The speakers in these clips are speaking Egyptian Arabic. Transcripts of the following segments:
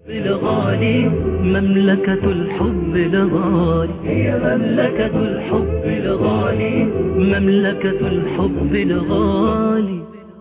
الغالي مملكة الحب الغالي هي مملكة الحب الغالي مملكة الحب الغالي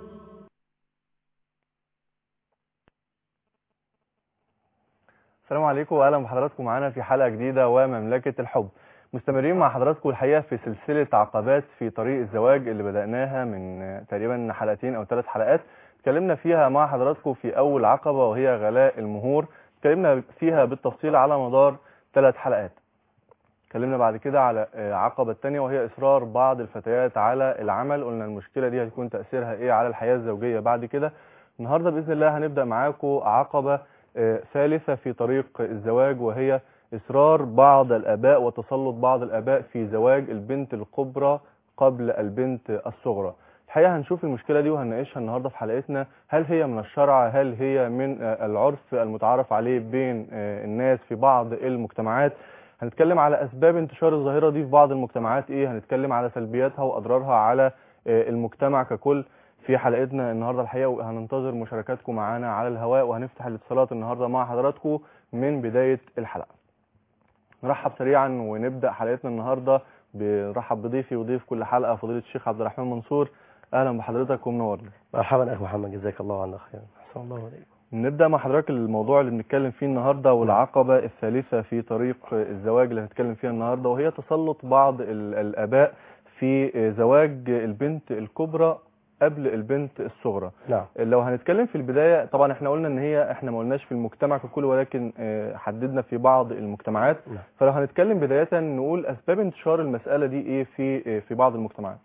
السلام عليكم واهلا بحضراتكم معانا في حلقه جديده ومملكه الحب مستمرين مع حضراتكم الحقيقه في سلسله عقبات في طريق الزواج اللي بداناها من تقريبا حلقتين او ثلاث حلقات اتكلمنا فيها مع حضراتكم في اول عقبه وهي غلاء المهور اتكلمنا فيها بالتفصيل على مدار ثلاث حلقات اتكلمنا بعد كده على عقبة الثانية وهي إصرار بعض الفتيات على العمل قلنا المشكلة دي هتكون تأثيرها إيه على الحياة الزوجية بعد كده النهاردة بإذن الله هنبدأ معاكم عقبة ثالثة في طريق الزواج وهي إصرار بعض الآباء وتسلط بعض الآباء في زواج البنت الكبرى قبل البنت الصغرى الحقيقة هنشوف المشكلة دي وهنناقشها النهاردة في حلقتنا هل هي من الشرع هل هي من العرف المتعارف عليه بين الناس في بعض المجتمعات هنتكلم على أسباب انتشار الظاهرة دي في بعض المجتمعات إيه هنتكلم على سلبياتها وأضرارها على المجتمع ككل في حلقتنا النهاردة الحقيقة هننتظر مشاركاتكم معانا على الهواء وهنفتح الاتصالات النهاردة مع حضراتكم من بداية الحلقة نرحب سريعا ونبدأ حلقتنا النهاردة بنرحب بضيفي وضيف كل حلقة فضيلة الشيخ عبد الرحمن منصور أهلا بحضرتك ومنورنا مرحبا أخي محمد جزاك الله عنا خير أحسن الله عليكم نبدأ مع حضرتك الموضوع اللي بنتكلم فيه النهاردة والعقبة الثالثة في طريق الزواج اللي هنتكلم فيها النهاردة وهي تسلط بعض الآباء في زواج البنت الكبرى قبل البنت الصغرى نعم لو هنتكلم في البداية طبعا احنا قلنا ان هي احنا ما قلناش في المجتمع ككل ولكن حددنا في بعض المجتمعات نعم. فلو هنتكلم بداية نقول اسباب انتشار المسألة دي ايه في في بعض المجتمعات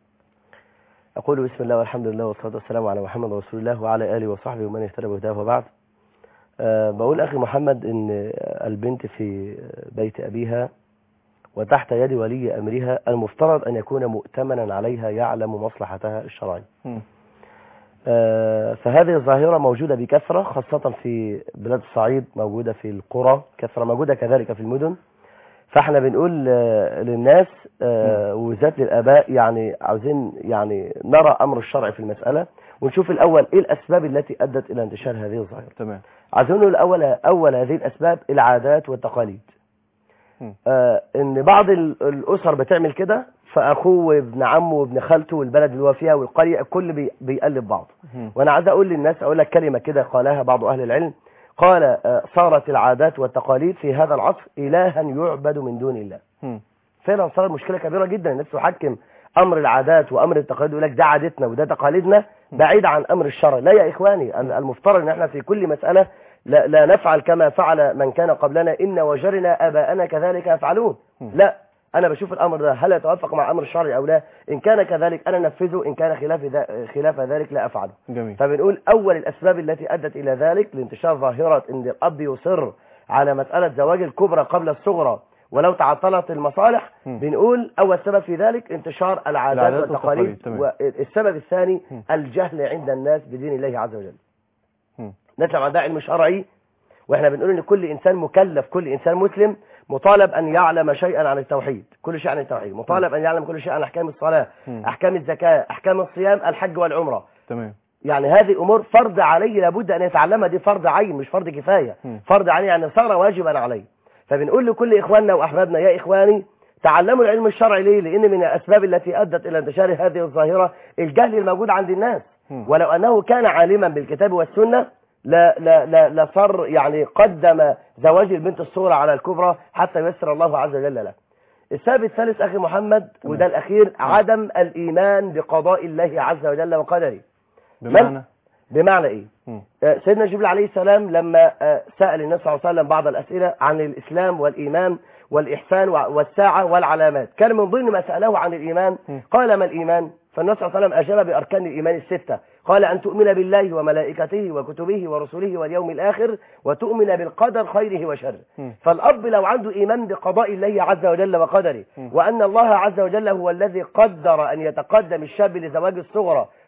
أقول بسم الله والحمد لله والصلاة والسلام على محمد رسول الله وعلى آله وصحبه ومن اهتدى بهداه وبعد أه بقول أخي محمد إن البنت في بيت أبيها وتحت يد ولي أمرها المفترض أن يكون مؤتمنا عليها يعلم مصلحتها الشرعية م. أه فهذه الظاهرة موجودة بكثرة خاصة في بلاد الصعيد موجودة في القرى كثرة موجودة كذلك في المدن فاحنا بنقول آه، للناس آه، وذات للآباء يعني عاوزين يعني نرى أمر الشرع في المسألة ونشوف الأول إيه الأسباب التي أدت إلى انتشار هذه الظاهرة تمام عايزين نقول الأول أول هذه الأسباب العادات والتقاليد م. آه إن بعض ال- الأسر بتعمل كده فأخوه وابن عمه وابن خالته والبلد اللي هو فيها والقرية الكل بي- بيقلب بعض م. وانا عايز اقول للناس اقول لك كلمه كده قالها بعض اهل العلم قال آه، صارت العادات والتقاليد في هذا العصر الها يعبد من دون الله م. فعلا صارت مشكله كبيره جدا الناس تحكم امر العادات وامر التقاليد يقول لك ده عادتنا وده تقاليدنا بعيد عن امر الشرع لا يا اخواني ال- المفترض ان احنا في كل مساله لا, لا نفعل كما فعل من كان قبلنا ان وجرنا اباءنا كذلك يفعلون لا انا بشوف الامر ده هل يتوافق مع امر الشرع او لا ان كان كذلك انا انفذه ان كان خلاف ذا- خلاف ذلك لا افعله جميل فبنقول أول الأسباب التي أدت إلى ذلك لانتشار ظاهرة أن الأب يصر على مسألة زواج الكبرى قبل الصغرى ولو تعطلت المصالح م. بنقول أول سبب في ذلك انتشار العادات العادات والتقاليد والتقاليد، تمام. والسبب الثاني م. الجهل عند الناس بدين الله عز وجل م. نطلع مع ده علم شرعي واحنا بنقول ان كل انسان مكلف كل انسان مسلم مطالب ان يعلم شيئا عن التوحيد كل شيء عن التوحيد مطالب ان يعلم كل شيء عن احكام الصلاه م. احكام الزكاه احكام الصيام الحج والعمره تمام يعني هذه امور فرض عليه لابد ان يتعلمها دي فرض عين مش فرض كفايه م. فرض عليه يعني صار واجبا عليه فبنقول لكل اخواننا واحبابنا يا اخواني تعلموا العلم الشرعي ليه لان من الاسباب التي ادت الى انتشار هذه الظاهره الجهل الموجود عند الناس م. ولو انه كان عالما بالكتاب والسنه لا لا لا لصر يعني قدم زواج البنت الصغرى على الكبرى حتى ييسر الله عز وجل له السبب الثالث اخي محمد تمام. وده الاخير عدم الايمان بقضاء الله عز وجل وقدره بمعنى بمعنى ايه م. آه، سيدنا جبريل عليه السلام لما آه، سأل النبي صلى الله عليه وسلم بعض الأسئلة عن الإسلام والإيمان والإحسان وع- والساعة والعلامات كان من ضمن ما سأله عن الإيمان م. قال ما الإيمان فالنبي صلى الله عليه وسلم أجاب بأركان الإيمان الستة قال أن تؤمن بالله وملائكته وكتبه ورسله واليوم الآخر وتؤمن بالقدر خيره وشره م. فالأب لو عنده إيمان بقضاء الله عز وجل وقدره م. وأن الله عز وجل هو الذي قدر أن يتقدم الشاب لزواج الصغرى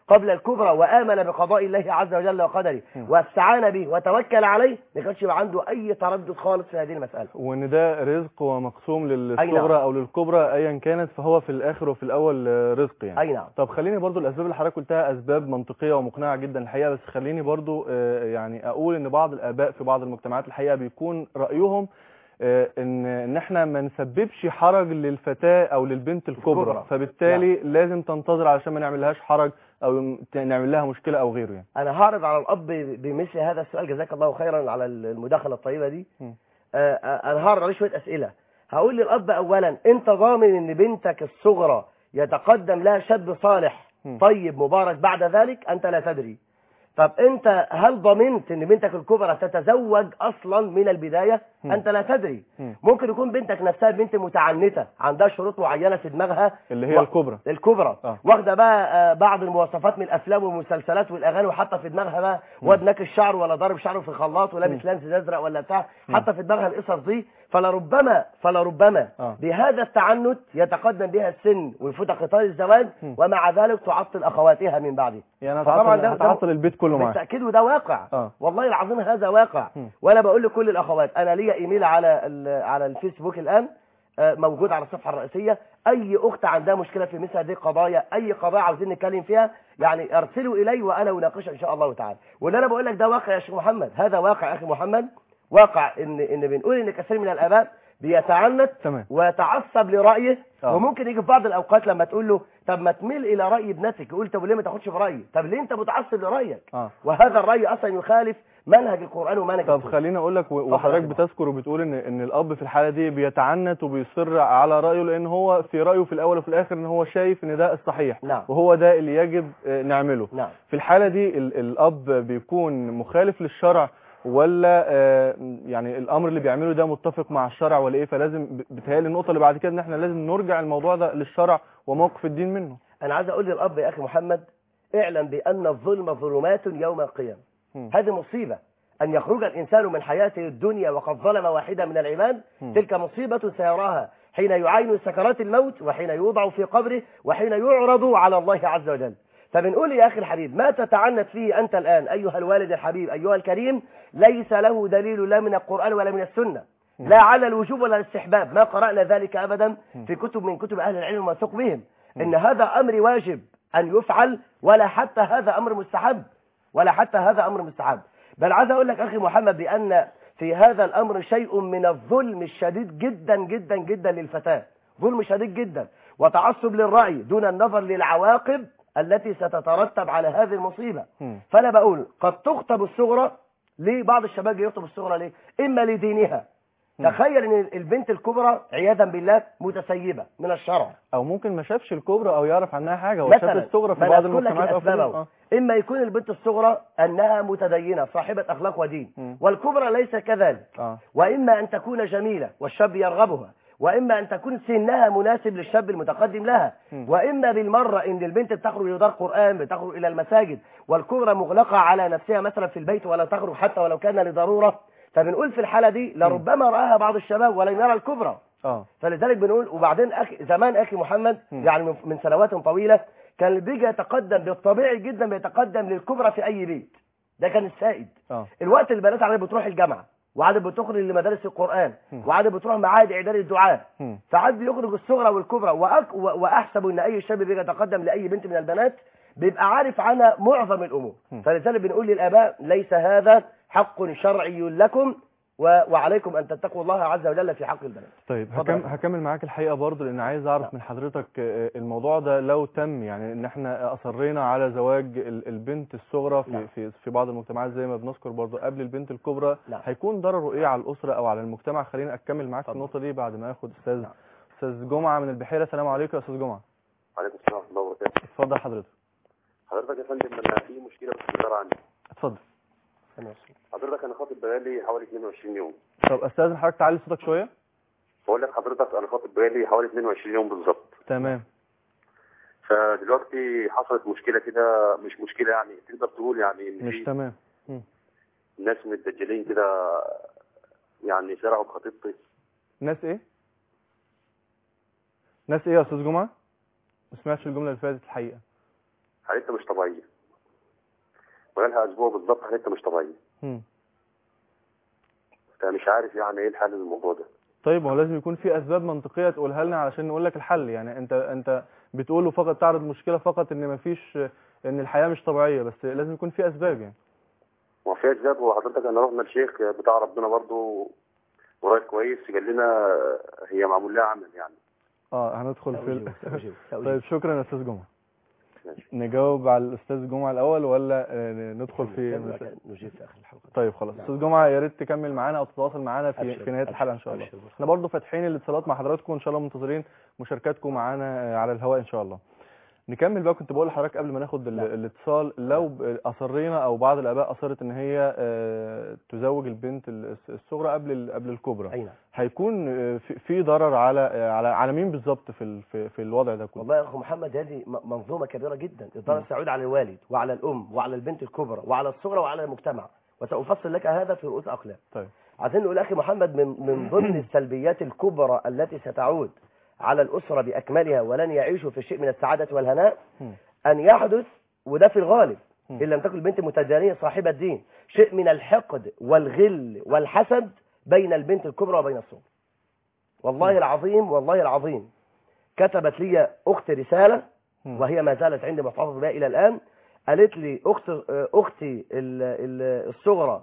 قبل الكبرى وآمن بقضاء الله عز وجل وقدره م. واستعان به وتوكل عليه ما كانش يبقى عنده أي تردد خالص في هذه المسألة وان ده رزق ومقسوم أي نعم. للصغرى او للكبرى ايا كانت فهو في الاخر وفي الاول آه، رزق يعني أي نعم طب خليني برضو الاسباب اللي حضرتك قلتها اسباب منطقيه ومقنعه جدا الحقيقه بس خليني برضو آه، يعني اقول ان بعض الاباء في بعض المجتمعات الحقيقه بيكون رايهم آه، ان ان احنا ما نسببش حرج للفتاه او للبنت الكبرى الكبرى. فبالتالي لازم تنتظر علشان ما نعملهاش حرج او نعمل لها مشكله او غيره يعني أنا هعرض على الأب بمثل هذا السؤال جزاك الله خيرا على المداخلة الطيبة دي م. آه، آه، أنا هعرض عليه شوية أسئلة هقول للأب أولا أنت ضامن أن بنتك الصغرى يتقدم لها شاب صالح م. طيب مبارك بعد ذلك أنت لا تدري طب أنت هل ضمنت أن بنتك الكبرى تتزوج أصلا من البداية م. أنت لا تدري م. ممكن يكون بنتك نفسها بنت متعنتة عندها شروط معينة في دماغها اللي هي و- الكبرى الكبرى آه. واخده بقى آه، بعض المواصفات من الافلام والمسلسلات والاغاني وحاطه في دماغها بقى واد ناكش شعره ولا ضارب شعره في خلاط مم. ولابس لانس ازرق ولا بتاع مم. حاطه في دماغها القصص دي فلربما فلربما آه. بهذا التعنت يتقدم بها السن ويفوت قطار الزواج مم. ومع ذلك تعطل اخواتها من بعده يعني فطبعاً هتعطل ده- هتعطل البيت كله معاك بالتاكيد وده واقع اه والله العظيم هذا واقع مم. وانا بقول لكل الاخوات انا ليا ايميل على ال- على الفيسبوك الان آه، موجود على الصفحه الرئيسيه اي اخت عندها مشكله في مثل هذه القضايا اي قضايا عاوزين نتكلم فيها يعني ارسلوا الي وانا اناقشها ان شاء الله تعالى واللي انا بقول لك ده واقع يا شيخ محمد هذا واقع يا اخي محمد واقع ان ان بنقول ان كثير من الاباء بيتعنت تمام ويتعصب لرايه آه. وممكن يجي في بعض الاوقات لما تقول له طب ما تميل الى راي ابنتك يقول طب ليه ما تاخدش برايي طب ليه انت متعصب لرايك اه وهذا الراي اصلا يخالف منهج القران ومنهج طب السنة. خليني اقول لك و- اتفضل وحضرتك يا جماعة. بتذكر وبتقول ان ان الاب في الحاله دي بيتعنت وبيصر على رايه لان هو في رايه في الاول وفي الاخر ان هو شايف ان ده الصحيح نعم وهو ده اللي يجب آه، نعمله نعم في الحاله دي ال- الاب بيكون مخالف للشرع ولا آه، يعني الامر اللي بيعمله ده متفق مع الشرع ولا ايه فلازم ب- بتهيألي النقطه اللي بعد كده ان احنا لازم نرجع الموضوع ده للشرع وموقف الدين منه انا عايز اقول للاب يا اخي محمد اعلم بان الظلم ظلمات يوم القيامه مم. هذه مصيبه ان يخرج الانسان من حياته الدنيا وقد ظلم واحدا من العباد مم. تلك مصيبه سيراها حين يعاين سكرات الموت وحين يوضع في قبره وحين يعرض على الله عز وجل فبنقول يا اخي الحبيب ما تتعنت فيه انت الان ايها الوالد الحبيب ايها الكريم ليس له دليل لا من القران ولا من السنه مم. لا على الوجوب ولا الاستحباب ما قرانا ذلك ابدا في كتب من كتب اهل العلم الموثوق بهم ان هذا امر واجب ان يفعل ولا حتى هذا امر مستحب ولا حتى هذا امر مستحب بل عايز اقول لك اخي محمد بان في هذا الامر شيء من الظلم الشديد جدا جدا جدا للفتاه ظلم شديد جدا وتعصب للراي دون النظر للعواقب التي ستترتب على هذه المصيبه مم. فانا بقول قد تخطب الصغرى ليه بعض الشباب يخطب الصغرى ليه اما لدينها مم. تخيل ان البنت الكبرى عياذا بالله متسيبه من الشرع او ممكن ما شافش الكبرى او يعرف عنها حاجه هو شاف مثلا الصغرى في ما بعض أنا أقول لك المجتمعات أو في الأسباب ال- أهو. آه. اما يكون البنت الصغرى انها متدينه صاحبه اخلاق ودين مم. والكبرى ليس كذلك اه واما ان تكون جميله والشاب يرغبها واما ان تكون سنها مناسب للشاب المتقدم لها مم. واما بالمره ان البنت بتخرج لدار قران بتخرج الى المساجد والكبرى مغلقه على نفسها مثلا في البيت ولا تخرج حتى ولو كان لضروره فبنقول في الحاله دي لربما راها بعض الشباب ولم يرى الكبرى اه فلذلك بنقول وبعدين أخي زمان اخي محمد مم. يعني من- من سنوات طويله كان اللي بيجي يتقدم بالطبيعي جدا بيتقدم للكبرى في اي بيت ده كان السائد اه الوقت البنات عادة بتروح الجامعه وعادة بتخرج لمدارس القرآن مم. وعادة بتروح معاهد إعداد الدعاء مم. فعاد بيخرج الصغرى والكبرى وأك... و- وأحسب أن أي شاب بيجي يتقدم لأي بنت من البنات بيبقى عارف عنها معظم الأمور مم. فلذلك بنقول للآباء ليس هذا حق شرعي لكم و... وعليكم أن تتقوا الله عز وجل في حق البنات طيب اتفضل. هكم هكمل معاك الحقيقه برضه لان عايز اعرف نعم. من حضرتك آه، الموضوع ده لو تم يعني ان احنا اصرينا على زواج ال- البنت الصغرى في نعم. في في بعض المجتمعات زي ما بنذكر برضه قبل البنت الكبرى نعم. هيكون ضرره ايه على الاسره او على المجتمع خليني اكمل معاك في اتفضل. النقطه دي بعد ما اخد استاذ نعم. استاذ جمعه من البحيره السلام عليكم يا استاذ جمعه عليكم السلام ورحمة الله وبركاته اتفضل حضرتك حضرتك يا فندم أنا في مشكلة في الإدارة عندي اتفضل حضرتك أنا خاطب بقالي حوالي 22 يوم طب استاذن حضرتك تعلي صوتك شويه بقول لك حضرتك أنا خاطب بقالي حوالي 22 يوم بالظبط تمام فدلوقتي حصلت مشكلة كده مش مشكلة يعني تقدر تقول يعني إن مش في تمام مم. ناس متدجلين كده يعني سرقوا بخطيبتي ناس ايه ناس ايه يا استاذ جمعه ما سمعتش الجمله اللي فاتت الحقيقه حالتها مش طبيعيه بقالها اسبوع بالظبط حالتها مش طبيعيه مم. فمش عارف يعني ايه الحل للموضوع ده طيب ما هو لازم يكون في اسباب منطقيه تقولها لنا علشان نقول لك الحل يعني انت انت بتقول فقط تعرض مشكله فقط ان مفيش ان الحياه مش طبيعيه بس لازم يكون في اسباب يعني ما في اسباب وحضرتك انا رحنا لشيخ بتاع ربنا برضه وراجل كويس قال لنا هي معمول لها عمل يعني اه هندخل في ال... سأجيب- سأجيب- سأجيب. طيب شكرا يا استاذ جمعه ماشي. نجاوب على الاستاذ جمعه الاول ولا آه، ندخل في نرجع كده نجيب في اخر الحلقه طيب خلاص نعم. استاذ جمعه يا ريت تكمل معانا او تتواصل معانا في أبشر، في نهايه أبشر، الحلقه ان شاء الله أبشر. احنا برضو فاتحين الاتصالات مع حضراتكم ان شاء الله منتظرين مشاركاتكم معانا آه، على الهواء ان شاء الله نكمل بقى كنت بقول لحضرتك قبل ما ناخد ال- نعم. الاتصال لو ب- اصرينا او بعض الاباء اصرت ان هي آه، تزوج البنت الس- الصغرى قبل ال- قبل الكبرى اي نعم هيكون آه، في- في ضرر على آه، على على مين بالظبط في ال- في في الوضع ده كله والله يا اخو محمد هذه م- منظومه كبيره جدا الضرر سيعود على الوالد وعلى الام وعلى البنت الكبرى وعلى الصغرى وعلى المجتمع وسافصل لك هذا في رؤوس اقلام طيب عايزين نقول اخي محمد من من ضمن السلبيات الكبرى التي ستعود على الاسره باكملها ولن يعيشوا في شيء من السعاده والهناء مم. ان يحدث وده في الغالب مم. ان لم تكن البنت متدينيه صاحبه دين شيء من الحقد والغل والحسد بين البنت الكبرى وبين الصغرى والله العظيم والله العظيم كتبت لي اخت رساله مم. وهي ما زالت عندي محتفظه بها الى الان قالت لي اخت اختي ال- ال- الصغرى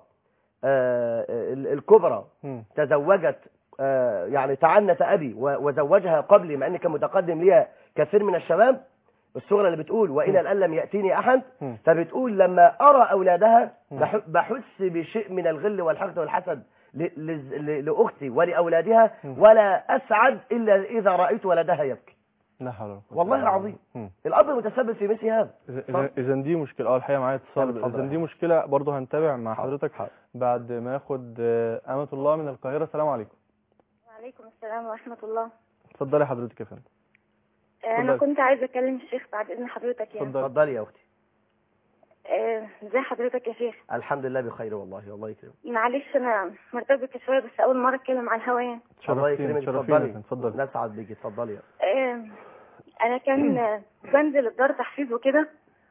آه، ال- الكبرى مم. تزوجت آه، يعني تعنت ابي و- وزوجها قبلي مع ان كان متقدم ليها كثير من الشباب الصغرى اللي بتقول والى الان لم ياتيني احد مم. فبتقول لما ارى اولادها مم. بح- بحس بشيء من الغل والحقد والحسد ل- لز- ل- لاختي ولاولادها مم. ولا اسعد الا اذا رايت ولدها يبكي لا حول ولا قوة والله إلا بالله. العظيم. مم. الاب متسبب في مثل هذا اذا اذا دي مشكله اه الحقيقه معايا طيب، اتصال اتفضل اذا يا دي حبيبي. مشكله برضه هنتابع مع حاضر، حضرتك حاضر. بعد ما ياخد آه، امه الله من القاهره السلام عليكم وعليكم السلام ورحمة الله اتفضلي حضرتك يا فندم آه، أنا اتفضلي. كنت عايزة أكلم الشيخ بعد إذن حضرتك يعني اتفضلي. اتفضلي يا اختي آه، إزاي حضرتك يا شيخ الحمد لله بخير والله الله يكرمك معلش أنا مرتبكة شوية بس أول مرة أتكلم على الهوا يعني الله تشرفينا يكرمك تشرفينا اتفضلي اتفضلي نسعد بيك اتفضلي آه، أنا كان آه، بنزل الدار تحفيظ وكده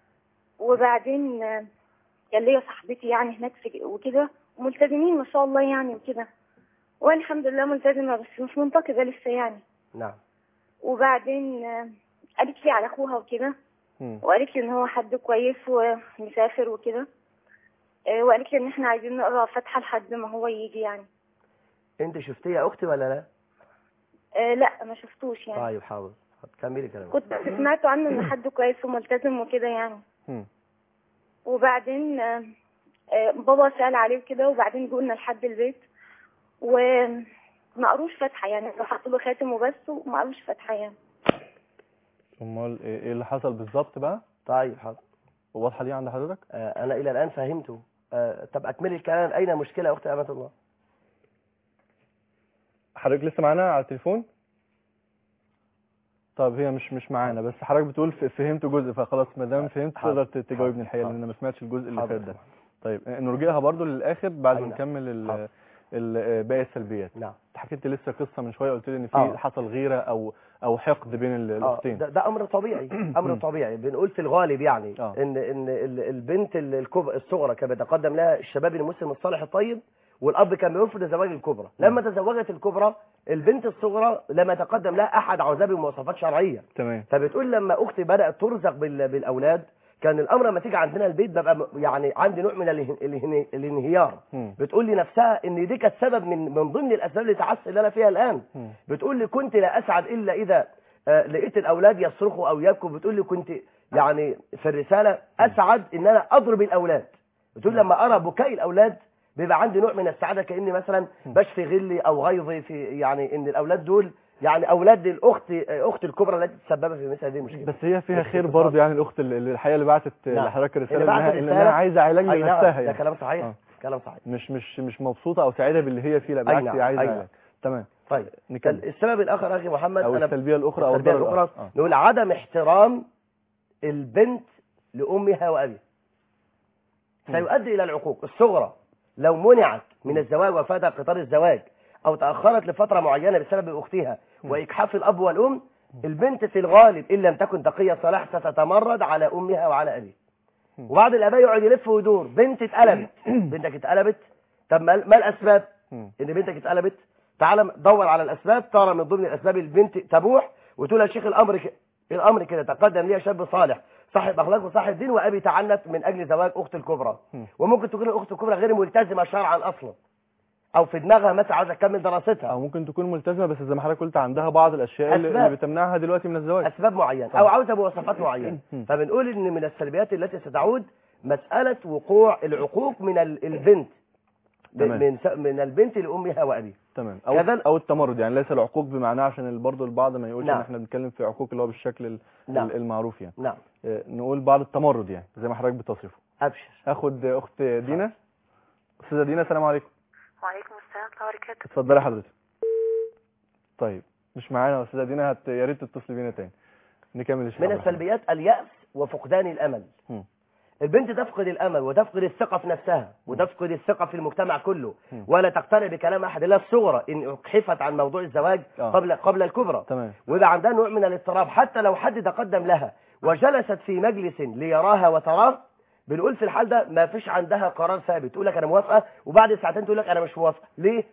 وبعدين آه، كان ليا صاحبتي يعني هناك في وكده ملتزمين ما شاء الله يعني وكده وأنا الحمد لله ملتزمة بس مش منتقدة لسه يعني نعم وبعدين آه، قالت لي على أخوها وكده مم. وقالت لي ان هو حد كويس ومسافر وكده آه، وقالت لي ان احنا عايزين نقرا فاتحه لحد ما هو يجي يعني انت شفتيه يا اختي ولا لا آه، لا ما شفتوش يعني طيب حاضر كملي كلامك كنت سمعت عنه ان حد كويس وملتزم وكده يعني مم. وبعدين آه، آه، بابا سأل عليه وكده وبعدين جولنا لحد البيت وما قروش فاتحه يعني حطوا له خاتم وبس وما قروش فاتحه يعني امال ايه إيه اللي حصل بالظبط بقى طيب حاضر واضحه دي عند حضرتك آه انا الى الان فهمته آه طب اكملي الكلام اين مشكله يا اختي امه الله حضرتك لسه معانا على التليفون طب هي مش مش معانا بس حضرتك بتقول ف- فهمت جزء فخلاص ما دام فهمت حاضر. تقدر ت- تجاوبني حاضر. الحقيقه لان حاضر. انا ما سمعتش الجزء اللي حاضر. فات ده طيب آه، نرجئها برضو للاخر بعد ما أي نعم. نكمل ال- حاضر. ال- آه، باقي السلبيات نعم انت حكيت لي لسه قصه من شويه قلت لي ان في آه. حصل غيره او او حقد بين ال- آه الاختين ده, ده امر طبيعي امر طبيعي بنقول في الغالب يعني آه. ان ان ال- البنت ال- الكب... الصغرى كان بيتقدم لها الشباب المسلم الصالح الطيب والاب كان بيرفض زواج الكبرى لما تزوجت الكبرى البنت الصغرى لما تقدم لها احد عذاب بمواصفات شرعيه تمام فبتقول لما اختي بدات ترزق بال- بالاولاد كان الامر لما تيجي عندنا البيت ببقى م- يعني عندي نوع من اله- اله- الانهيار مم. بتقول لي نفسها ان دي كانت سبب من من ضمن الاسباب اللي تعس اللي انا فيها الان مم. بتقول لي كنت لا اسعد الا اذا آه، لقيت الاولاد يصرخوا او يبكوا بتقول لي كنت يعني في الرساله اسعد ان انا اضرب الاولاد بتقول لما ارى بكاء الاولاد بيبقى عندي نوع من السعاده كاني مثلا بشفي غلي او غيظي في يعني ان الاولاد دول يعني اولاد الاخت اخت الكبرى التي تسببت في مثل هذه المشكله بس هي فيها بس خير اتصال. برضه يعني الاخت اللي اللي الحقيقه اللي بعتت نعم. لحضرتك اللي الرساله بعتت انها إنها الرسالة. عايزه علاج أي نعم، لنفسها ده يعني كلام صحيح آه. كلام صحيح مش مش مش مبسوطه او سعيده باللي هي فيه لا أي بالعكس نعم، هي عايزه أي علاج نعم. تمام طيب نكمل السبب الاخر اخي محمد او انا السلبيه الاخرى او التربيه الضرر الاخرى الآخر. آه. نقول عدم احترام البنت لامها وابيها سيؤدي الى العقوق الصغرى لو منعت من الزواج وفاتها قطار الزواج او تاخرت لفتره معينه بسبب اختها واجحاف الاب والام البنت في الغالب ان لم تكن تقيه صلاح ستتمرد على امها وعلى ابيها وبعض الاباء يقعد يلف ويدور بنت اتقلبت بنتك اتقلبت طب ما ما الاسباب مم. ان بنتك اتقلبت تعال دور على الاسباب ترى من ضمن الاسباب البنت تبوح وتقول يا شيخ الامر ك... الامر كده تقدم لي شاب صالح صاحب اخلاق وصاحب دين وابي تعنت من اجل زواج اخت الكبرى مم. وممكن تكون الاخت الكبرى غير ملتزمه شرعا اصلا او في دماغها مثلا عاوزه تكمل دراستها او ممكن تكون ملتزمه بس زي ما حضرتك قلت عندها بعض الاشياء اللي, أسباب. اللي بتمنعها دلوقتي من الزواج اسباب معينه او عاوزه بوصفات معينه مم. فبنقول ان من السلبيات التي ستعود مساله وقوع العقوق من ال- البنت تمام. من س- من البنت لامها وابيها تمام او كذل- او التمرد يعني ليس العقوق بمعناه عشان برضه البعض ما يقولش ان نعم. احنا بنتكلم في عقوق اللي هو بالشكل ال- نعم. ال- المعروف يعني نعم آه، نقول بعض التمرد يعني زي ما حضرتك بتصفه ابشر اخد اخت دينا استاذه دينا السلام عليكم وعليكم السلام ورحمة الله وبركاته اتفضلي حضرتك طيب مش معانا يا استاذه دينا هت... يا ريت تتصلي بينا تاني نكمل الشيخ من عبد الرحمن. السلبيات اليأس وفقدان الأمل مم. البنت تفقد الأمل وتفقد الثقة في نفسها وتفقد الثقة في المجتمع كله مم. ولا تقتنع بكلام أحد لا الصغرى إن أكحفت عن موضوع الزواج آه. قبل قبل الكبرى تمام ويبقى عندها نوع من الاضطراب حتى لو حد تقدم لها وجلست في مجلس ليراها وتراه بنقول في الحال ده ما فيش عندها قرار ثابت تقول لك انا موافقه وبعد ساعتين تقول لك انا مش موافقه ليه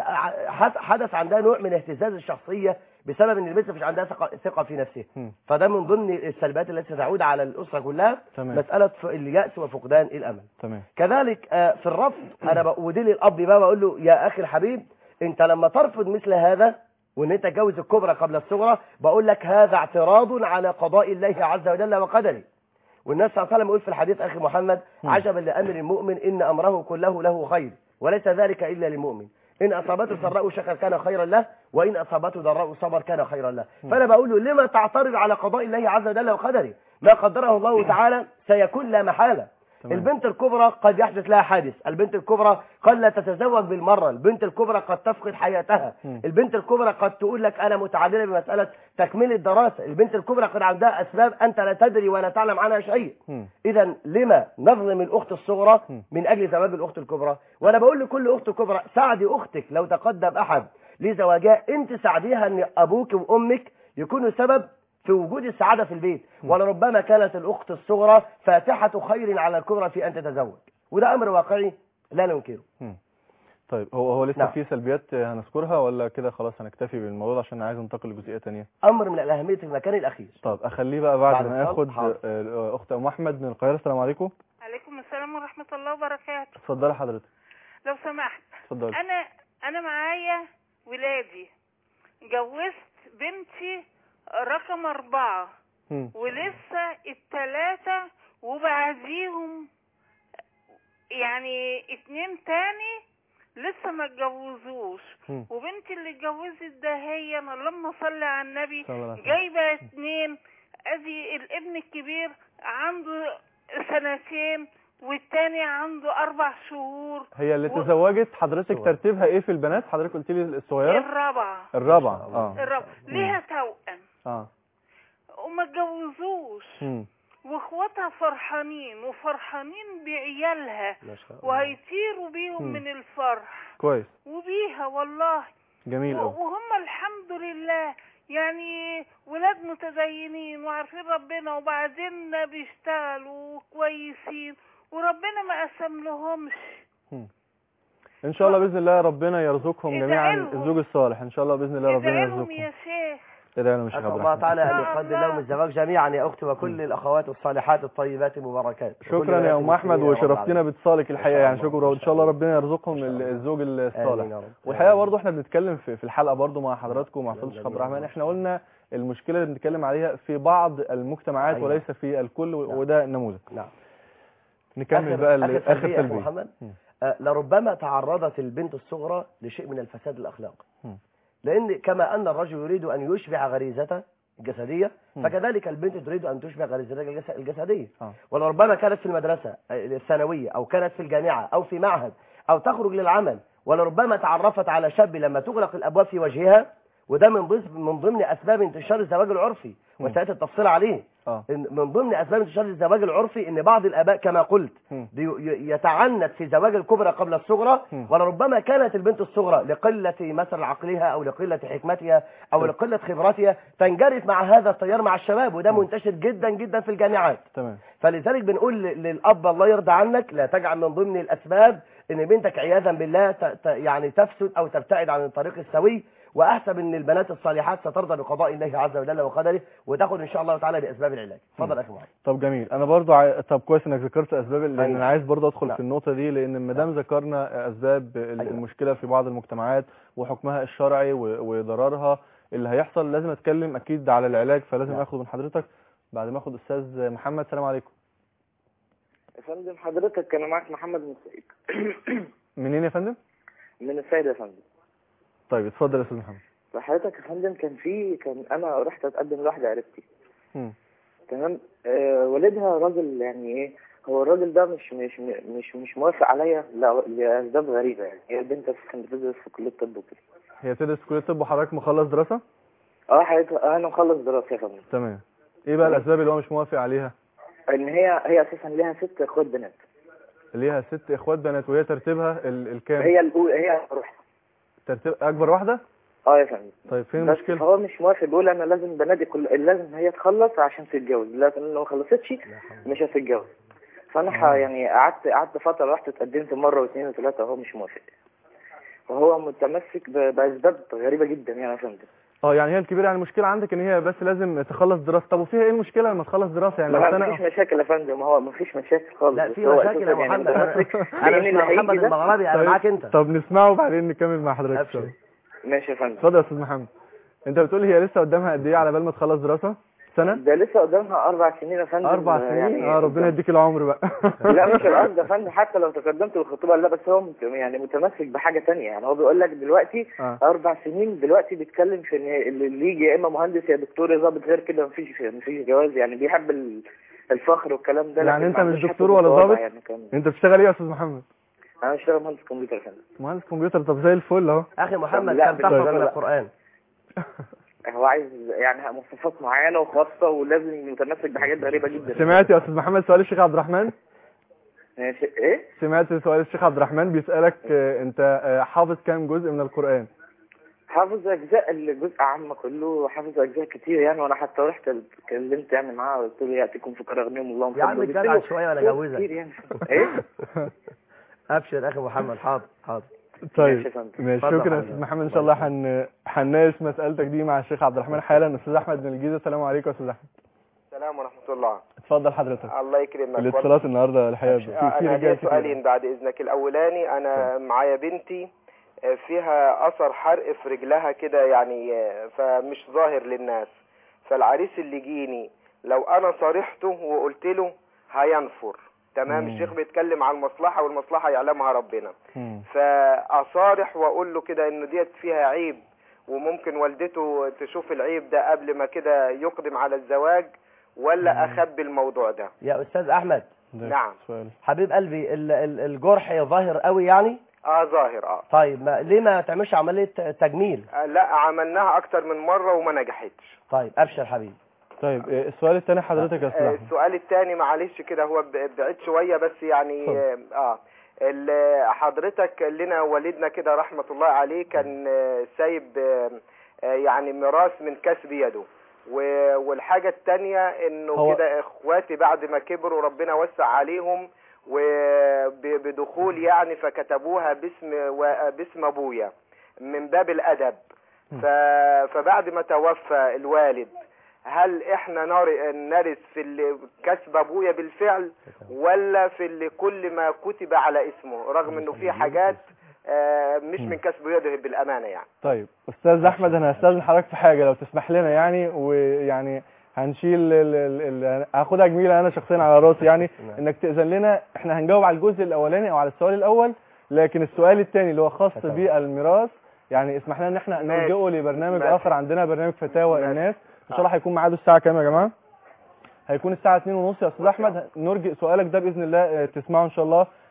ح- حدث عندها نوع من اهتزاز الشخصيه بسبب ان البنت مش عندها ثقه ثقه في نفسها مم. فده من ضمن السلبيات التي ستعود على الاسره كلها تمام. مساله ف- الياس وفقدان الامل تمام كذلك آه، في الرفض انا بودي للاب بقى بقول له يا اخي الحبيب انت لما ترفض مثل هذا وان انت تجوز الكبرى قبل الصغرى بقول لك هذا اعتراض على قضاء الله عز وجل وقدره والنبي صلى الله عليه وسلم يقول في الحديث اخي محمد مم. عجبا لامر المؤمن ان امره كله له خير وليس ذلك الا للمؤمن ان اصابته سراء شكر كان خيرا له وان اصابته ضراء صبر كان خيرا له فانا بقول له لما تعترض على قضاء الله عز وجل وقدره ما قدره الله تعالى سيكون لا محاله تمام. البنت الكبرى قد يحدث لها حادث البنت الكبرى قد لا تتزوج بالمرة البنت الكبرى قد تفقد حياتها مم. البنت الكبرى قد تقول لك أنا متعلمة بمسألة تكميل الدراسة البنت الكبرى قد عندها أسباب أنت لا تدري ولا تعلم عنها شيء مم. إذا لما نظلم الأخت الصغرى مم. من أجل زواج الأخت الكبرى وأنا بقول لكل أخت كبرى ساعدي أختك لو تقدم أحد لزواجها أنت ساعديها أن أبوك وأمك يكونوا سبب في وجود السعادة في البيت ولربما كانت الأخت الصغرى فاتحة خير على الكبرى في أن تتزوج وده أمر واقعي لا ننكره مم. طيب هو هو لسه نعم. في سلبيات آه، هنذكرها ولا كده خلاص هنكتفي بالموضوع ده عشان عايز انتقل لجزئيه تانية أمر من الأهمية في المكان الأخير طب اخليه بقى بعد بعد ما الصلاة؟ اخد حاضر. آه، اخت ام احمد من القاهره السلام عليكم عليكم السلام ورحمة الله وبركاته اتفضلي حضرتك لو سمحت اتفضلي أنا أنا معايا ولادي جوزت بنتي رقم أربعة مم. ولسه التلاتة وبعديهم يعني اتنين تاني لسه ما اتجوزوش مم. وبنتي اللي اتجوزت ده هي اللهم صل على النبي صلى الله عليه وسلم. جايبه اتنين ادي الابن الكبير عنده سنتين والتاني عنده اربع شهور هي اللي و- تزوجت حضرتك صغيرة. ترتيبها ايه في البنات حضرتك قلت لي الصغيره الرابعه الرابعه ما شاء الله. اه الرابعه ليها توأم اه وما اتجوزوش مم. واخواتها فرحانين وفرحانين بعيالها ما شاء الله وهيطيروا بيهم مم. من الفرح كويس وبيها والله جميل و- قوي وهم الحمد لله يعني ولاد متدينين وعارفين ربنا وبعدين بيشتغلوا كويسين وربنا ما قسم لهمش ان شاء الله باذن الله ربنا يرزقهم ادعي جميعا لهم. الزوج الصالح ان شاء الله باذن الله ربنا ادعي لهم يرزقهم يا شيخ ادعي لهم يا شيخ أسأل عبد الله الرحمن تعالى أن إن شاء يقدر الله. لهم الزواج جميعا يا أختي وكل الأخوات الصالحات الطيبات المباركات وكل شكرا بنات يا ام احمد المسلمين يا رب وشرفتنا العالمين. باتصالك الحقيقه يعني الله. شكرا ما وان شاء شاء الله الله. ربنا يرزقهم ما شاء ال- الله. الزوج آمين الصالح يا رب. والحقيقه آمين. برضو احنا بنتكلم في في الحلقه برضو مع حضراتكم مع فضل الشيخ عبد الرحمن احنا قلنا المشكله اللي بنتكلم عليها في بعض المجتمعات أيوة. وليس في الكل و- نعم. وده النموذج نعم نكمل آخر- بقى ال- آخر اخر سلبية يا أخي سلبيه محمد مم. آه، لربما تعرضت البنت الصغرى لشيء من الفساد الأخلاقي مم. لأن كما أن الرجل يريد أن يشبع غريزته الجسدية مم. فكذلك البنت تريد أن تشبع غريزتها الجس- الجسدية آه. ولربما كانت في المدرسة آه، الثانوية أو كانت في الجامعة أو في معهد أو تخرج للعمل ولربما تعرفت على شاب لما تغلق الأبواب في وجهها وده من ضمن من ضمن اسباب انتشار الزواج العرفي مم. وسياتي التفصيل عليه اه إن من ضمن اسباب انتشار الزواج العرفي ان بعض الاباء كما قلت مم. بي- ي- يتعنت في زواج الكبرى قبل الصغرى مم. ولربما كانت البنت الصغرى لقله مثلا عقلها او لقله حكمتها او طيب. لقله خبرتها تنجرف مع هذا التيار مع الشباب وده مم. منتشر جدا جدا في الجامعات تمام فلذلك بنقول ل- للاب الله يرضى عنك لا تجعل من ضمن الاسباب ان بنتك عياذا بالله ت... ت... يعني تفسد او تبتعد عن الطريق السوي واحسب ان البنات الصالحات سترضى بقضاء الله عز وجل وقدره وتاخذ ان شاء الله تعالى باسباب العلاج اتفضل اخي محمد طب جميل انا برضو عاي... طب كويس انك ذكرت اسباب لان أيوة. انا عايز برضو ادخل نعم. في النقطه دي لان ما دام ذكرنا اسباب ال- أيوة. المشكله في بعض المجتمعات وحكمها الشرعي و... وضررها اللي هيحصل لازم اتكلم اكيد على العلاج فلازم نعم. اخد من حضرتك بعد ما اخد استاذ محمد سلام عليكم يا فندم حضرتك كان معاك محمد من السيد منين يا فندم من السيد يا فندم طيب اتفضل يا استاذ محمد فحضرتك يا فندم كان في كان انا رحت اتقدم لواحده قريبتي مم. تمام آه والدها راجل يعني ايه هو الراجل ده مش مش مش مش موافق عليا لا- لاسباب غريبه يعني هي البنت كانت بتدرس في كليه الطب وكده هي بتدرس كليه طب وحضرتك مخلص دراسه اه حضرتك انا مخلص دراسه يا فندم تمام ايه بقى الاسباب اللي هو مش موافق عليها ان هي هي اساسا ليها ست اخوات بنات ليها ست اخوات بنات وهي ترتيبها ال... الكام هي الاولى هي روح ترتيب اكبر واحده اه يا فندم طيب فين بس المشكله هو مش موافق بيقول انا لازم بنادي كل لازم هي تخلص عشان تتجوز لكن لو ما خلصتش مش هتتجوز فانا ح... يعني قعدت قعدت فتره رحت اتقدمت مره واثنين وثلاثه وهو مش موافق وهو متمسك ب... باسباب غريبه جدا يعني يا فندم اه يعني هي الكبيره يعني المشكله عندك ان هي بس لازم تخلص دراسه طب وفيها ايه المشكله لما تخلص دراسه يعني لو ما سنه فيش مشاكل يا فندم هو ما فيش مشاكل خالص لا بس في هو مشاكل يا أساساً يعني محمد متمسك انا لأن مش اللي مع هيجي محمد ده- المغربي انا طيب- معاك انت طب نسمعه وبعدين نكمل مع حضرتك أبشر. السؤال. ماشي يا فندم اتفضل يا استاذ محمد انت بتقول هي لسه قدامها قد ايه على بال ما تخلص دراسه سنه ده لسه قدامها اربع سنين يا فندم اربع آه، سنين يعني اه ربنا يديك العمر بقى لا مش القصد يا فندم حتى لو تقدمت بالخطوبه لا بس هو مت- يعني متمسك بحاجه تانية يعني هو بيقول لك دلوقتي اه اربع سنين دلوقتي بيتكلم في ان اللي اللي يجي يا اما مهندس يا دكتور يا ضابط غير كده مفيش مفيش جواز يعني بيحب ال- الفخر والكلام ده يعني لكن انت ما مش عندوش دكتور حتة ولا التواضع ضابط؟ يعني كان انت بتشتغل ايه يا استاذ محمد انا بشتغل مهندس كمبيوتر يا فندم مهندس كمبيوتر طب زي الفل اهو اخي محمد لا، كم تحفظ بالنسبة من لا. القران هو عايز يعني مواصفات معينه وخاصه ولازم متمسك بحاجات غريبه جدا سمعت يا استاذ محمد سؤال الشيخ عبد الرحمن ماشي ايه سمعت سؤال الشيخ عبد الرحمن بيسالك آه، انت آه، حافظ كام جزء من القران حافظ اجزاء الجزء عامه كله حافظ اجزاء كتير يعني وانا حتى رحت اتكلمت يعني معاه قلت له ياتيكم فكر اغنيهم الله من يا عم فضله. قلت اتجدع له شويه وانا كتير اجوزك يعني ايه ابشر اخي محمد حاضر حاضر ماشي طيب يا فندم. ماشي اتفضل شكرا يا حضرتك. استاذ محمد ان شاء الله هن هنناقش مسالتك دي مع الشيخ عبد الرحمن حالا استاذ احمد من الجيزه السلام عليكم يا استاذ احمد السلام ورحمة الله اتفضل حضرتك الله يكرمك الاتصالات النهارده الحقيقه في في أنا رجال ليا كتير. سؤالين بعد إذنك الأولاني أنا معايا بنتي آه، فيها أثر حرق في رجلها كده يعني آه، فمش ظاهر للناس فالعريس اللي جيني لو أنا صارحته وقلت له هينفر تمام مم. الشيخ بيتكلم عن المصلحة والمصلحة يعلمها ربنا مم. فأصارح وأقول له كده إنه ديت فيها عيب وممكن والدته تشوف العيب ده قبل ما كده يقدم على الزواج ولا أخبي الموضوع ده يا استاذ احمد ده نعم. سؤال حبيب قلبي ال- ال- الجرح ظاهر قوي يعني اه ظاهر اه طيب ما ليه ما تعملش عمليه تجميل آه، لا عملناها اكتر من مرة وما نجحتش طيب ابشر حبيبي طيب آه، السؤال الثاني حضرتك يا استاذ آه، احمد السؤال الثاني معلش كده هو ب- بعيد شوية بس يعني اه آه. ال- حضرتك لنا والدنا كده رحمة الله عليه كان آه، سايب آه، آه، يعني ميراث من كسب يده و- والحاجة التانية انه هو- كده اخواتي بعد ما كبروا ربنا وسع عليهم وبدخول يعني فكتبوها باسم و- باسم ابويا من باب الادب ف- فبعد ما توفى الوالد هل احنا نار- نرث في اللي كسب ابويا بالفعل ولا في اللي كل ما كتب على اسمه رغم انه في حاجات آه، مش من كسب يده بالامانه يعني طيب استاذ احمد انا هستاذن حضرتك في حاجه لو تسمح لنا يعني ويعني هنشيل ال- ال- ال- هاخدها جميله انا شخصيا على راسي يعني نعم. انك تاذن لنا احنا هنجاوب على الجزء الاولاني او على السؤال الاول لكن السؤال الثاني اللي هو خاص فتاوى. بالميراث يعني اسمح لنا ان احنا ماشي. نرجئه لبرنامج ماشي. اخر عندنا برنامج فتاوى ماشي. الناس ان شاء الله هيكون ميعاده الساعه كام يا جماعه هيكون الساعه 2:30 يا استاذ احمد نرجئ سؤالك ده باذن الله آه، تسمعه ان شاء الله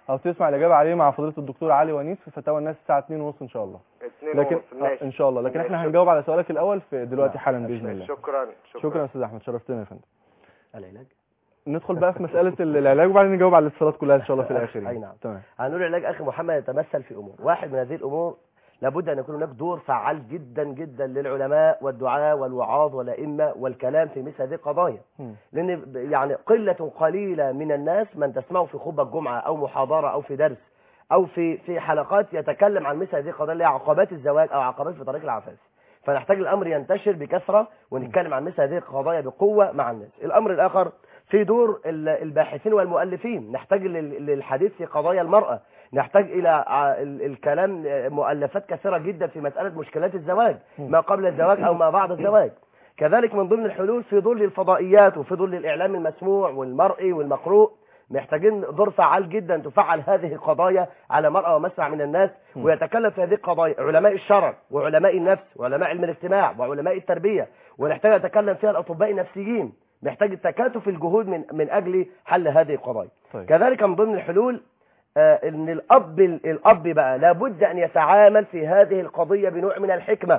او تسمع الاجابه عليه مع فضيله الدكتور علي ونيس في فتاوى الناس الساعه 2:30 ان شاء الله اتنين لكن ونص، آه، ماشي. ان شاء الله لكن احنا ماشي. هنجاوب على سؤالك الاول في دلوقتي حالا باذن الله شكرا شكرا يا استاذ احمد شرفتنا يا فندم العلاج ندخل بقى في مساله ال- العلاج وبعدين نجاوب على الاتصالات كلها ان شاء الله في الاخر أي يعني. نعم. تمام هنقول العلاج اخي محمد يتمثل في امور واحد من هذه الامور لابد ان يكون هناك دور فعال جدا جدا للعلماء والدعاة والوعاظ والائمه والكلام في مثل هذه القضايا مم. لان ب- يعني قله قليله من الناس من تسمعه في خطبه الجمعه او محاضره او في درس او في في حلقات يتكلم عن مثل هذه القضايا اللي هي عقبات الزواج او عقبات في طريق العفاف فنحتاج الامر ينتشر بكثره ونتكلم عن مثل هذه القضايا بقوه مع الناس الامر الاخر في دور ال- الباحثين والمؤلفين نحتاج لل- للحديث في قضايا المراه نحتاج الى ع- ال- الكلام آه، مؤلفات كثيره جدا في مساله مشكلات الزواج ما قبل الزواج او ما بعد الزواج كذلك من ضمن الحلول في دور للفضائيات وفي دور للاعلام المسموع والمرئي والمقروء محتاجين دور فعال جدا تفعل هذه القضايا على مرأى ومسمع من الناس ويتكلم في هذه القضايا علماء الشرع وعلماء النفس وعلماء علم الاجتماع وعلماء التربية ونحتاج يتكلم فيها الأطباء النفسيين محتاج تكاتف الجهود من من أجل حل هذه القضايا طيب. كذلك من ضمن الحلول آه، ان الاب الاب بقى لابد ان يتعامل في هذه القضيه بنوع من الحكمه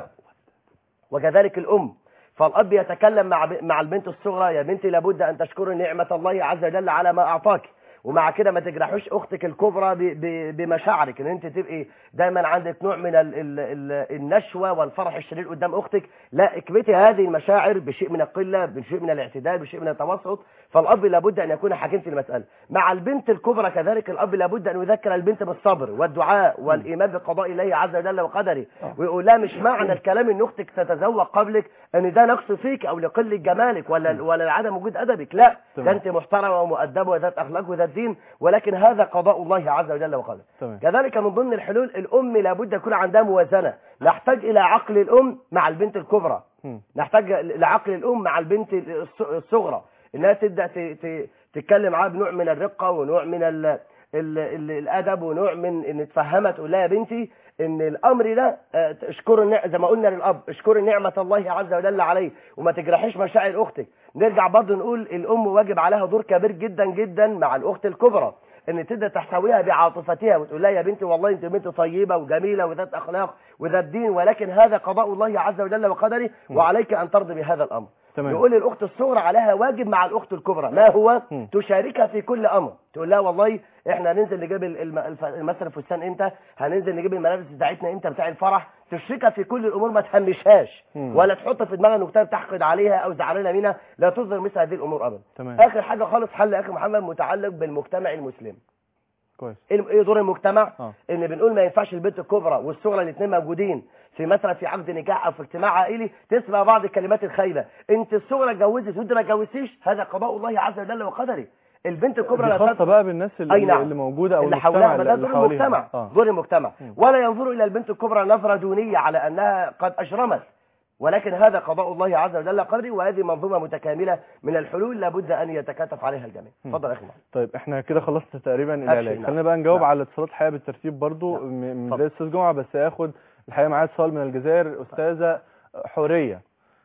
وكذلك الام فالاب يتكلم مع ب- مع البنت الصغرى يا بنتي لابد ان تشكري نعمه الله عز وجل على ما اعطاك ومع كده ما تجرحوش اختك الكبرى ب- ب- بمشاعرك ان انت تبقي دايما عندك نوع من ال ال ال النشوه والفرح الشديد قدام اختك لا اكبتي هذه المشاعر بشيء من القله بشيء من الاعتدال بشيء من التوسط فالاب لابد ان يكون حكيم في المساله مع البنت الكبرى كذلك الاب لابد ان يذكر البنت بالصبر والدعاء والايمان بقضاء الله عز وجل وقدره ويقول لها مش معنى الكلام ان اختك تتزوج قبلك ان ده نقص فيك او لقله جمالك ولا ولا لعدم وجود ادبك لا تمام. ده انت محترمه ومؤدبه وذات اخلاق وذات دين ولكن هذا قضاء الله عز وجل وقدره تمام كذلك من ضمن الحلول الام لابد يكون عندها موازنه نحتاج الى عقل الام مع البنت الكبرى مم. نحتاج لعقل الام مع البنت الص- الصغرى انها تبدا ت- ت- تتكلم معاها بنوع من الرقه ونوع من ال ال ال الادب ونوع من ان تفهمها تقول لها يا بنتي ان الامر ده آه، اشكر النع- زي ما قلنا للاب اشكر نعمه الله عز وجل عليه وما تجرحيش مشاعر اختك نرجع برضه نقول الام واجب عليها دور كبير جدا جدا مع الاخت الكبرى ان تبدا تحتويها بعاطفتها وتقول لها يا بنتي والله انت بنت طيبه وجميله وذات اخلاق وذات دين ولكن هذا قضاء الله عز وجل وقدره وعليك ان ترضي بهذا الامر تمام. نقول الاخت الصغرى عليها واجب مع الاخت الكبرى ما هو مم. تشاركها في كل امر تقول لها والله احنا هننزل نجيب الم- الف- مثلا الفستان امتى هننزل نجيب الملابس بتاعتنا امتى بتاع الفرح تشركها في كل الامور ما تهمشهاش مم. ولا تحط في دماغها انك تحقد عليها او زعلانه منها لا تصدر مثل هذه الامور ابدا تمام اخر حاجه خالص حل يا اخي محمد متعلق بالمجتمع المسلم كويس ايه إيه دور المجتمع اه ان بنقول ما ينفعش البنت الكبرى والصغرى الاثنين موجودين في مثلا في عقد نكاح او في اجتماع عائلي تسمع بعض الكلمات الخايبه انت الصغرى اتجوزت وانت ما اتجوزتيش هذا قضاء الله عز وجل وقدره البنت الكبرى دي لا خاصه تد- بقى بالناس اللي, أي نعم. اللي موجوده او اللي المجتمع حولها فده اللي دور حواليها المجتمع اه دور المجتمع مم. ولا ينظر الى البنت الكبرى نظره دونيه على انها قد اشرمت ولكن هذا قضاء الله عز وجل قدره وهذه منظومه متكامله من الحلول لابد ان يتكاتف عليها الجميع مم. اتفضل يا اخي محمد. طيب احنا كده خلصت تقريبا العلاج نعم. خلينا بقى نجاوب نعم. على اتصالات الحقيقه بالترتيب برضو نعم. م- من اتفضل. بدايه استاذ جمعه بس هاخد الحقيقه معايا اتصال من الجزائر استاذه حوريه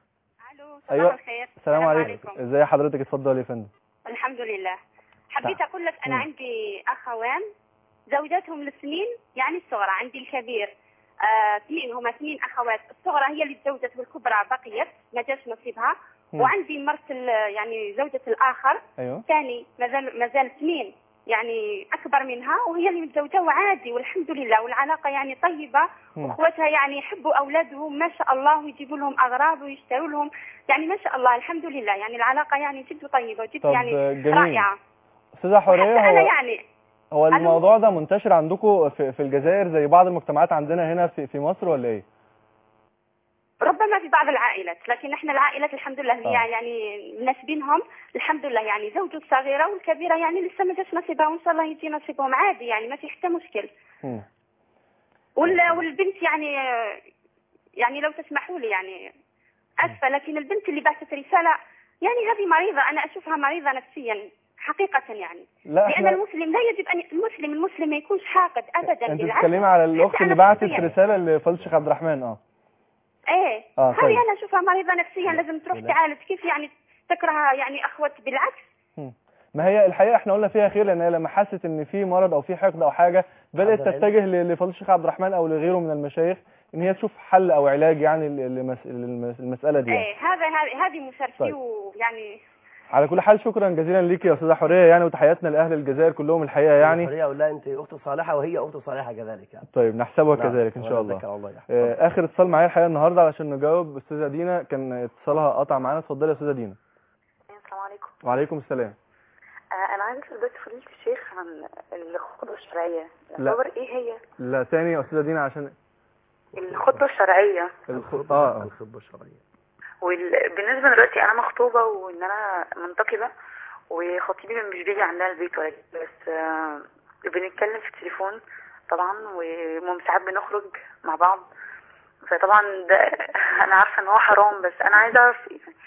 الو صباح أيوة. الخير السلام عليكم ازي حضرتك اتفضل يا فندم الحمد لله حبيت اقول لك انا مم. عندي اخوان زوجاتهم السنين يعني الصغرى عندي الكبير آه، اثنين هما اثنين اخوات الصغرى هي اللي تزوجت والكبرى بقيت ما جاش نصيبها مم. وعندي مرت ال- يعني زوجة الاخر ايوه ثاني مازال مازال اثنين يعني اكبر منها وهي اللي متزوجه وعادي والحمد لله والعلاقه يعني طيبه مم. واخواتها يعني يحبوا اولادهم ما شاء الله ويجيبوا لهم اغراض ويشتروا لهم يعني ما شاء الله الحمد لله يعني العلاقه يعني جد طيبه وجد طب يعني جميل. رائعه استاذه حوريه وحتى انا هو يعني هو ألو؟ الموضوع ده منتشر عندكم في, في الجزائر زي بعض المجتمعات عندنا هنا في في مصر ولا ايه ربما في بعض العائلات لكن احنا العائلات الحمد لله اللي آه. يعني الناس بينهم الحمد لله يعني زوجة الصغيره والكبيره يعني لسه ما جاش نصيبها وان شاء الله يجي نصيبهم عادي يعني ما في حتى مشكل مم. وال- والبنت يعني يعني لو تسمحوا لي يعني اسفه لكن البنت اللي بعثت رساله يعني هذه مريضه انا اشوفها مريضه نفسيا حقيقه يعني لا لان احنا المسلم لا يجب ان المسلم المسلم ما يكونش حاقد ابدا انت بالعكس بتتكلمي على الاخت حتى اللي أنا بعتت شخصياً. رساله لفضيله الشيخ عبد الرحمن اه ايه آه، هذه طيب. انا اشوفها مريضه نفسيا لازم تروح لا. تعالج كيف يعني تكره يعني اخوات بالعكس مم. ما هي الحقيقه احنا قلنا فيها خير لان هي لما حست ان في مرض او في حقد او حاجه بدات عبد العزيز. تتجه ل- لفضيله الشيخ عبد الرحمن او لغيره من المشايخ ان هي تشوف حل او علاج يعني ل- لمس- للمس- للمساله دي يعني. ايه هذا هذه هذه مشاركتي طيب. ويعني على كل حال شكرا جزيلا ليك يا استاذه حوريه يعني وتحياتنا لاهل الجزائر كلهم الحقيقه يعني الحرية اقول لها انت اخت صالحه وهي اخت صالحه كذلك يعني طيب نحسبها نعم. كذلك ان شاء الله ونذكر الله يحفظك. آه، اخر اتصال معايا الحقيقه النهارده علشان نجاوب استاذه دينا كان اتصالها قطع معانا اتفضلي يا استاذه دينا السلام عليكم وعليكم السلام آه، انا عايزه اسال بس فضيله الشيخ عن الخطبه الشرعيه لا. يعتبر ايه هي لا تاني يا استاذه دينا عشان الخطبه الشرعيه الخ... اه آه. الخطبه الشرعيه وبالنسبه دلوقتي انا مخطوبه وان انا منتقبه وخطيبي مش بيجي عندنا البيت ولا كده، بس آه، بنتكلم في التليفون طبعا وساعات بنخرج مع بعض فطبعا ده انا عارفه ان هو حرام بس انا عايزه اعرف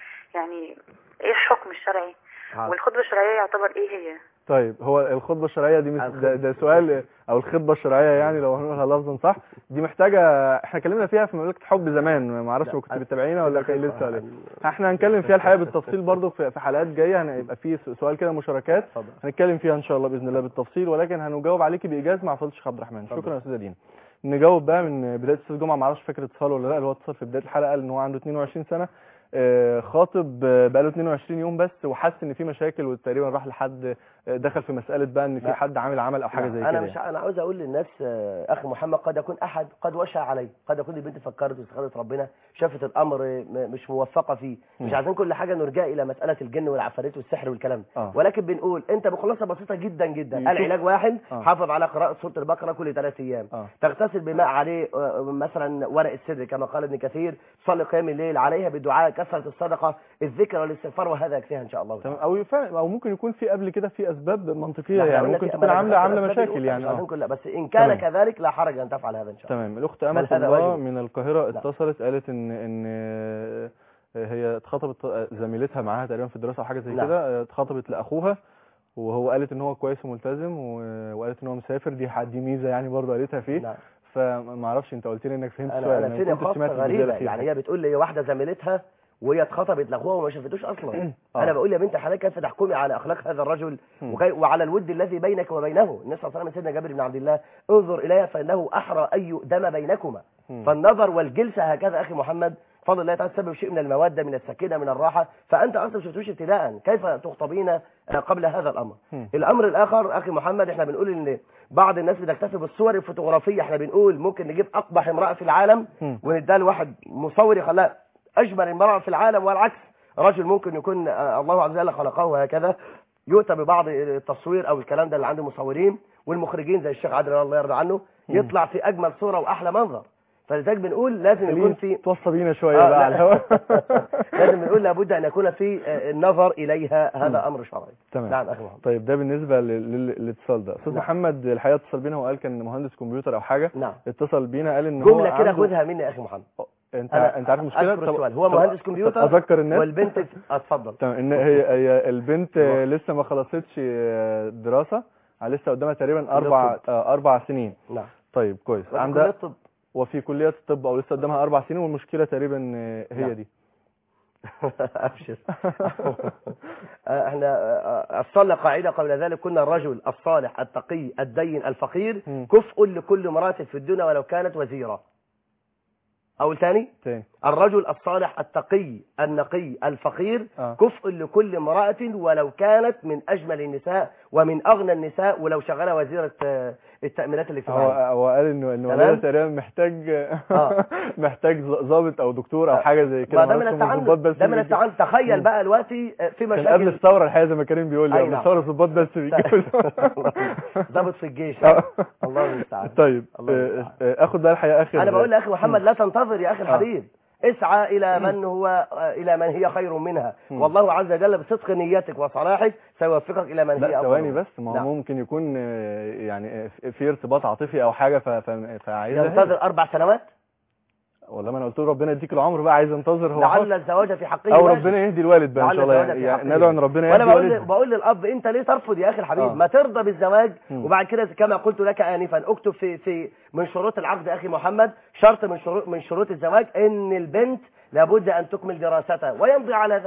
يعني ايه الحكم الشرعي حاضر. والخطبه الشرعيه يعتبر ايه هي طيب هو الخطبه الشرعيه دي مش ده, ده سؤال او الخطبه الشرعيه يعني لو هنقولها لفظا صح دي محتاجه احنا اتكلمنا فيها في مملكه حب زمان ما اعرفش كنت بتتابعينا ولا كان لسه ولا إيه؟ احنا هنتكلم فيها الحقيقه بالتفصيل برضو في في حلقات جايه هيبقى في سؤال كده مشاركات اتفضل هنتكلم فيها ان شاء الله باذن الله بالتفصيل ولكن هنجاوب عليكي بايجاز مع فضيله الشيخ عبد الرحمن اتفضل. شكرا يا استاذه دينا نجاوب بقى من بدايه استاذ جمعه ما اعرفش فاكر اتصال ولا لا اللي هو اتصل في بدايه الحلقه قال ان هو عنده 22 سنه آه، خاطب آه، بقاله 22 يوم بس وحس ان في مشاكل وتقريبا راح لحد آه، دخل في مساله بقى ان في لا. حد عامل عمل او حاجه زي انا كده مش يعني. انا عاوز اقول للناس آه، اخي محمد قد يكون احد قد وشى عليه قد يكون البنت فكرت واستخدمت ربنا شافت الامر م- مش موفقه فيه مش مم. عايزين كل حاجه نرجع الى مساله الجن والعفاريت والسحر والكلام ده اه ولكن بنقول انت بخلاصه بسيطه جدا جدا يشوف- العلاج واحد آه. حافظ على قراءه سوره البقره كل ثلاث ايام اه تغتسل بماء عليه آه، مثلا ورق السدر كما قال ابن كثير تصلي قيام الليل عليها بالدعاء كثره الصدقه الذكر والاستغفار وهذا يكفيها ان شاء الله تمام او فعلا او ممكن يكون في قبل كده في اسباب منطقيه لا، إحنا يعني قلنا ممكن في- تكون ما عامله ذكرت عامله الأسباب مشاكل الأولى، يعني مش عايزين اه كلها بس ان كان تمام. كذلك لا حرج ان تفعل هذا ان شاء الله تمام الاخت بل امل هذا الله واجب. من القاهره لا. اتصلت قالت ان ان آه، هي اتخطبت زميلتها معاها تقريبا في الدراسه او حاجه زي نعم. كده آه، اتخطبت لاخوها وهو قالت ان هو كويس وملتزم و- وقالت ان هو مسافر دي دي ميزه يعني برضه قالتها فيه نعم فما اعرفش انت قلت لي انك فهمت انا شويه انا ما فيني كنتش خاصه سمعت الجزئية غريبه الأخيرة. يعني هي بتقول لي واحده زميلتها وهي اتخطبت لاخوها وما شافتوش اصلا آه. انا بقول يا بنت الحلال كيف تحكمي على اخلاق هذا الرجل مم. وكي وعلى الود الذي بينك وبينه النبي صلى الله عليه وسلم سيدنا جابر بن عبد الله انظر الي فانه احرى ان يؤدم بينكما مم. فالنظر والجلسه هكذا اخي محمد فضل الله تعالى تسبب شيء من الموده من السكينه من الراحه فانت اصلا ما شفتوش ابتداء كيف تخطبين آه، قبل هذا الامر مم. الامر الاخر اخي محمد احنا بنقول ان بعض الناس بتكتفي بالصور الفوتوغرافيه احنا بنقول ممكن نجيب اقبح امراه في العالم مم. ونديها لواحد مصور يخليها اجمل امراه في العالم والعكس رجل ممكن يكون آه، الله عز وجل خلقه هكذا يؤتى ببعض التصوير او الكلام ده اللي عند المصورين والمخرجين زي الشيخ عادل الله يرضى عنه مم. يطلع في اجمل صوره واحلى منظر فلذلك بنقول لازم يكون في توصى بينا شويه آه، بقى لا. على الهواء لازم نقول لابد ان يكون في آه، النظر اليها هذا امر شرعي تمام نعم اخي محمد طيب ده بالنسبه لل- لل- للاتصال ده استاذ نعم. محمد الحقيقه اتصل بينا وقال كان مهندس كمبيوتر او حاجه نعم اتصل بينا قال ان هو جمله كده عنده- خدها مني يا اخي محمد انت أنا انت عارف المشكله أذكر طب- السؤال. هو طب- مهندس طب كمبيوتر اذكر الناس والبنت اتفضل تمام ان هي هي البنت الله. لسه ما خلصتش دراسه لسه قدامها تقريبا اربع الطب. آه، اربع سنين نعم طيب كويس وفي كلية عندها الطب وفي كليه الطب او لسه قدامها اربع سنين والمشكله تقريبا آه، هي نعم. دي ابشر آه، احنا آه، اصلنا قاعده قبل ذلك كنا الرجل الصالح التقي الدين الفقير مم. كفء لكل امراه في الدنيا ولو كانت وزيره اول ثاني تاني الرجل الصالح التقي النقي الفقير اه كفء لكل امرأة ولو كانت من أجمل النساء ومن أغنى النساء ولو شغالة وزيرة آه، التأمينات هو الاجتماعية هو قال انه انه تمام؟ والدها تقريبا محتاج آه. محتاج ضابط او دكتور او آه. حاجه زي كده ما ده من معرفش هم التعنت الضباط بس ده من اللي التعنت تخيل مم. بقى دلوقتي آه، في كان قبل مشاكل الثوره الحقيقه زي ما كريم بيقول لي أي قبل نعم. الثوره الضباط بس بيتجوزوا ضابط في الجيش آه. الله المستعان طيب الله آه، المستعان. آه، اخد بقى الحقيقه اخر أنا بقول يا أخي محمد لا تنتظر يا أخي آه. الحبيب اسعى إلى من هو آه، إلى من هي خير منها مم. والله عز وجل بصدق نيتك وصلاحك سيوفقك إلى من هي لا أفضل ثواني منها. بس ما هو نعم. ممكن يكون آه، يعني آه، في ارتباط عاطفي او حاجه ف- ف- فعايزها هي. ينتظر أربع سنوات والله ما انا قلت له ربنا يديك العمر بقى عايز انتظر هو لعل حر. الزواج في حقه او واجب. ربنا يهدي الوالد بقى ان لعل شاء الله الزواج في يعني حقه ندعو ان ربنا وانا يهدي بقول والدها بقول للاب انت ليه ترفض يا اخي الحبيب آه. ما ترضى بالزواج مم. وبعد كده كما قلت لك انفا اكتب في في من شروط العقد اخي محمد شرط من شروط من شروط الزواج ان البنت لابد ان تكمل دراستها ويمضي على ذلك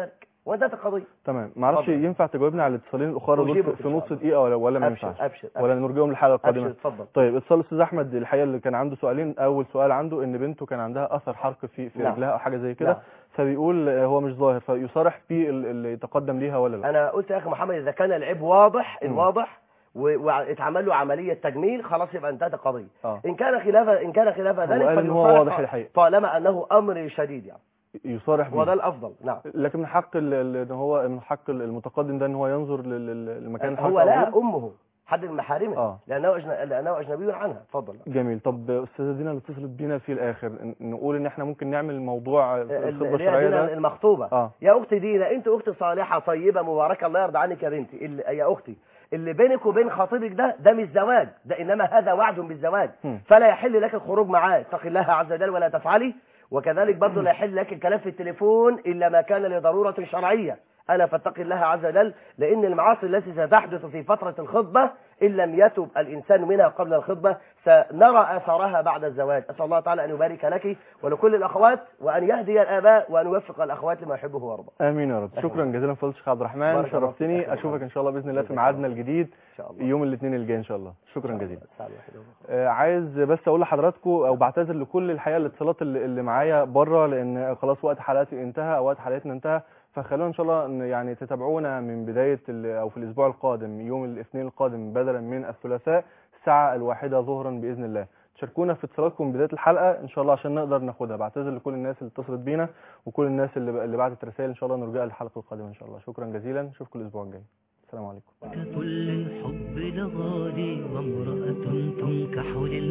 وانتهت القضيه تمام معرفش اتفضل. ينفع تجاوبنا على الاتصالين الاخرى دول أجيبك في- إن في شاء نص الله. دقيقه ولا ولا ما ابشر ينفعش ابشر ولا أبشر. نرجعهم للحلقه ابشر القادمه اتفضل طيب اتصال الاستاذ احمد الحقيقه اللي كان عنده سؤالين اول سؤال عنده ان بنته كان عندها اثر حرق في في نعم. رجلها او حاجه زي كده نعم. فبيقول آه، هو مش ظاهر فيصارح بيه ال- اللي يتقدم ليها ولا لا انا قلت يا اخي محمد اذا كان العيب واضح مم. الواضح و- واتعمل له عمليه تجميل خلاص يبقى انتهت القضيه اه ان كان خلاف ان كان خلاف ذلك قال إن هو فليصارح واضح الحقيقة. طالما انه امر شديد يعني يصارح بيه وده الافضل نعم لكن من حق ال- ال- ان هو من حق ال- المتقدم ده ان هو ينظر لل- لل- للمكان هو الحركة لا أو غيره؟ امه حد من محارمه اه لانه أجن... لانه اجنبي عنها اتفضل جميل طب استاذه دينا اللي اتصلت بينا في الاخر ن- نقول ان احنا ممكن نعمل موضوع الخطبه اللي هي الشرعيه دينا ده المخطوبه اه يا اختي دينا انت اخت صالحه طيبه مباركه الله يرضى عنك يا بنتي اللي... يا اختي اللي بينك وبين خطيبك ده ده مش زواج ده انما هذا وعد بالزواج هم. فلا يحل لك الخروج معاه اتق الله عز وجل ولا تفعلي وكذلك برضه لا يحل لك الكلام في التليفون الا ما كان لضروره شرعيه الا فاتق الله عز وجل لان المعاصي التي ستحدث في فتره الخطبه ان لم يتب الانسان منها قبل الخطبه سنرى اثرها بعد الزواج اسال الله تعالى ان يبارك لك ولكل الاخوات وان يهدي الاباء وان يوفق الاخوات لما يحبه ويرضى امين يا رب شكرا جزيلا فضيله الشيخ عبد الرحمن بارك الله فيك. شرفتني أهلا اشوفك وسهلا. ان شاء الله باذن الله في جزاك ميعادنا الله. الجديد ان شاء الله يوم الاثنين الجاي ان شاء الله شكرا جزيلا الساعة الواحدة والربع. آه، عايز بس اقول لحضراتكم او بعتذر لكل الحقيقه الاتصالات اللي, اللي معايا بره لان خلاص وقت حلقتي انتهى او وقت حلقتنا انتهى فخلونا ان شاء الله إن يعني تتابعونا من بدايه ال- او في الاسبوع القادم يوم الاثنين القادم بدلا من الثلاثاء الساعه الواحده ظهرا باذن الله تشاركونا في اتصالاتكم بدايه الحلقه ان شاء الله عشان نقدر ناخدها بعتذر لكل الناس اللي اتصلت بينا وكل الناس اللي اللي بعتت رسائل ان شاء الله نرجع للحلقه القادمه ان شاء الله شكرا جزيلا نشوفكم الاسبوع الجاي السلام عليكم كل الحب لغالي وامرأة تنكح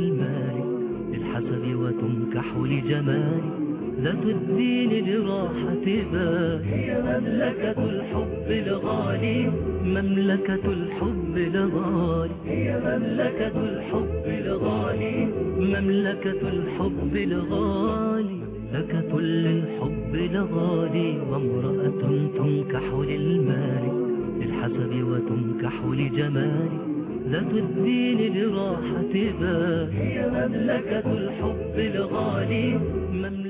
للمال للحسب وتنكح لجمال ذات الدين لراحة بال هي مملكة الحب لغالي مملكة الحب لغالي هي مملكة الحب لغالي مملكة الحب لغالي مملكة للحب لغالي وامرأة تنكح للمال للحسب وتنكح لجمال ذات الدين لراحة بال هي مملكة الحب الغالي مملكة